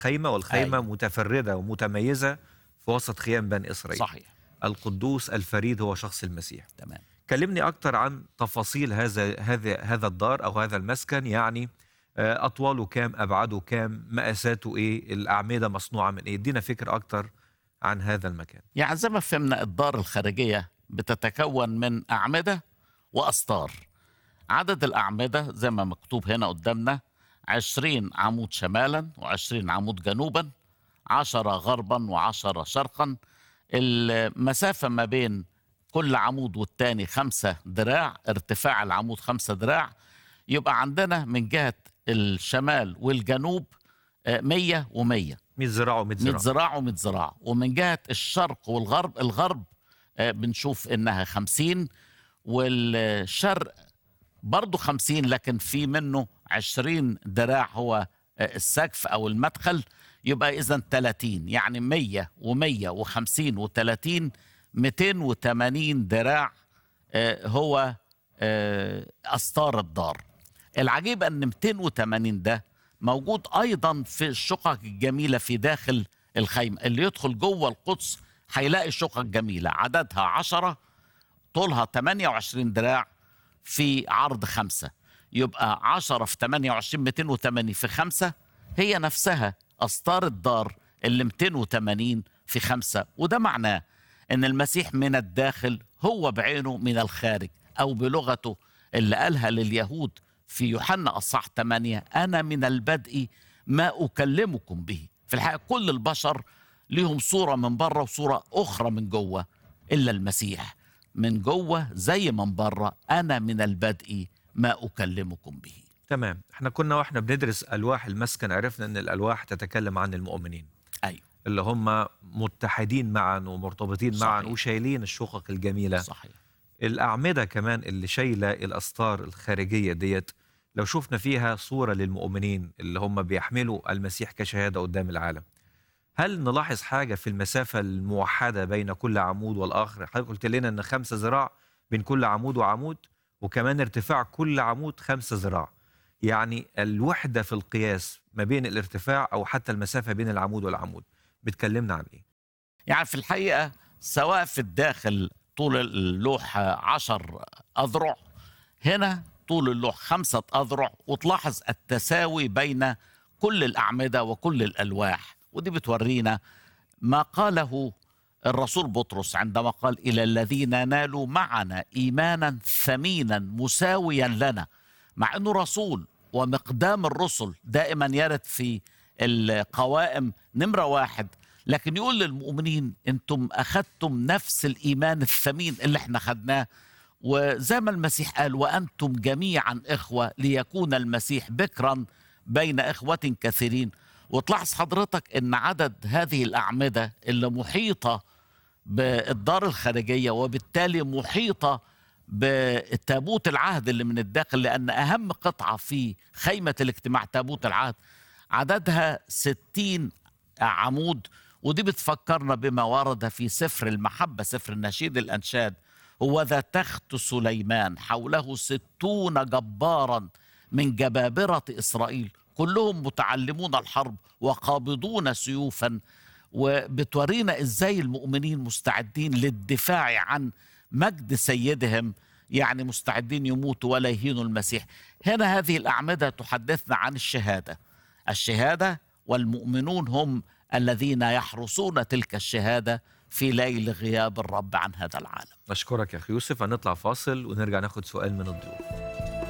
خيمة والخيمة أي. متفردة ومتميزة في وسط خيام بني إسرائيل صحيح القدوس الفريد هو شخص المسيح تمام كلمني أكتر عن تفاصيل هذا هذا هذا الدار أو هذا المسكن يعني آه، أطواله كام أبعاده كام مقاساته إيه الأعمدة مصنوعة من إيه ادينا فكرة أكتر عن هذا المكان يعني زي ما فهمنا الدار الخارجية بتتكون من أعمدة وأسطار عدد الأعمدة زي ما مكتوب هنا قدامنا عشرين عمود شمالا وعشرين عمود جنوبا عشرة غربا وعشرة شرقا المسافة ما بين كل عمود والتاني خمسة دراع ارتفاع العمود خمسة دراع يبقى عندنا من جهة الشمال والجنوب آه، مية ومية 100 ذراع و100 100 ذراع ذراع و100 ذراع ومن جهة الشرق والغرب الغرب آه، بنشوف إنها 50 والشرق برضه 50 لكن في منه 20 دراع هو آه، السقف أو المدخل يبقى إذا 30 يعني 100 و100 و50 و30 280 دراع آه، هو آه، أسطار الدار العجيب أن 280 ده موجود أيضا في الشقق الجميلة في داخل الخيمة اللي يدخل جوه القدس هيلاقي شقق جميلة عددها عشرة طولها 28 دراع في عرض خمسة يبقى 10 في 28 280 في خمسة هي نفسها أسطار الدار اللي 280 في خمسة وده معناه أن المسيح من الداخل هو بعينه من الخارج أو بلغته اللي قالها لليهود في يوحنا أصح 8 أنا من البدء ما أكلمكم به في الحقيقة كل البشر ليهم صورة من بره وصورة أخرى من جوه إلا المسيح من جوه زي من بره أنا من البدء ما أكلمكم به تمام احنا كنا واحنا بندرس ألواح المسكن عرفنا أن الألواح تتكلم عن المؤمنين أيوه اللي هم متحدين معا ومرتبطين معا صحيح. وشايلين الشقق الجميلة صحيح الأعمدة كمان اللي شايلة الأسطار الخارجية ديت لو شفنا فيها صورة للمؤمنين اللي هم بيحملوا المسيح كشهادة قدام العالم هل نلاحظ حاجة في المسافة الموحدة بين كل عمود والآخر حضرتك قلت لنا أن خمسة ذراع بين كل عمود وعمود وكمان ارتفاع كل عمود خمسة ذراع يعني الوحدة في القياس ما بين الارتفاع أو حتى المسافة بين العمود والعمود بتكلمنا عن إيه؟ يعني في الحقيقة سواء في الداخل طول اللوح عشر أذرع هنا طول اللوح خمسة أذرع وتلاحظ التساوي بين كل الأعمدة وكل الألواح ودي بتورينا ما قاله الرسول بطرس عندما قال إلى الذين نالوا معنا إيمانا ثمينا مساويا لنا مع أنه رسول ومقدام الرسل دائما يرد في القوائم نمرة واحد لكن يقول للمؤمنين انتم اخذتم نفس الايمان الثمين اللي احنا خدناه وزي ما المسيح قال وانتم جميعا اخوه ليكون المسيح بكرا بين اخوه كثيرين وتلاحظ حضرتك ان عدد هذه الاعمده اللي محيطه بالدار الخارجيه وبالتالي محيطه بتابوت العهد اللي من الداخل لان اهم قطعه في خيمه الاجتماع تابوت العهد عددها ستين عمود ودي بتفكرنا بما ورد في سفر المحبة سفر النشيد الأنشاد هو ذا تخت سليمان حوله ستون جبارا من جبابرة إسرائيل كلهم متعلمون الحرب وقابضون سيوفا وبتورينا ازاي المؤمنين مستعدين للدفاع عن مجد سيدهم يعني مستعدين يموتوا ولا يهينوا المسيح هنا هذه الأعمدة تحدثنا عن الشهادة الشهادة والمؤمنون هم الذين يحرسون تلك الشهادة في ليل غياب الرب عن هذا العالم أشكرك يا أخي يوسف هنطلع فاصل ونرجع ناخد سؤال من الضيوف